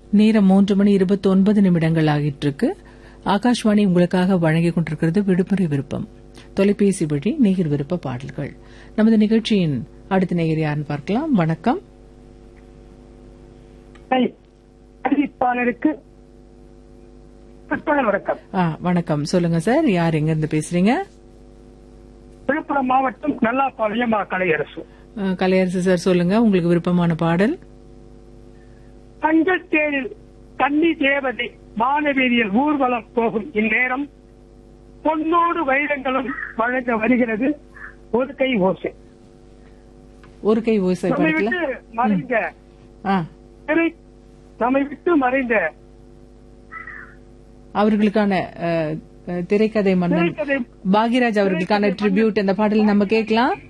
நேரம் மூன்று மணி இருபத்தி ஒன்பது நிமிடங்கள் ஆகிட்டு இருக்கு ஆகாஷ்வாணி உங்களுக்காக வழங்கிக் கொண்டிருக்கிறது விடுமுறை விருப்பம் தொலைபேசி வழி நேயர் விருப்ப பாடல்கள் நமது நிகழ்ச்சியின் அடுத்த நேயர் யாருன்னு பார்க்கலாம் வணக்கம் அறிவிப்பாளருக்கு பிற்பகல் வணக்கம் ஆ, வணக்கம் சொல்லுங்க சார் யார் எங்க இருந்து பேசுறீங்க விழுப்புரம் மாவட்டம் நல்லாப்பாளையம் மா கலையரசு ஆ, கலையரசு சார் சொல்லுங்க உங்களுக்கு விருப்பமான பாடல் தங்கள் தேரில் கன்னி தேவதை மானவீதியில் ஊர்வலம் போகும் இந்நேரம் பொன்னோடு வைரங்களும் வழங்க வருகிறது ஒரு கை ஓசை ஒரு கை ஓசை நம்மை பாடல விட்டு மறைந்த ஆ திரை நம்மை விட்டு மறைந்த அவர்களுக்கான அ, அ, திரைக்கதை மன்னன் திரைக்கதை பாக்யராஜ் அவர்களுக்கான ட்ரிபியூட் அந்த பாடல் நம்ம கேட்கலாம்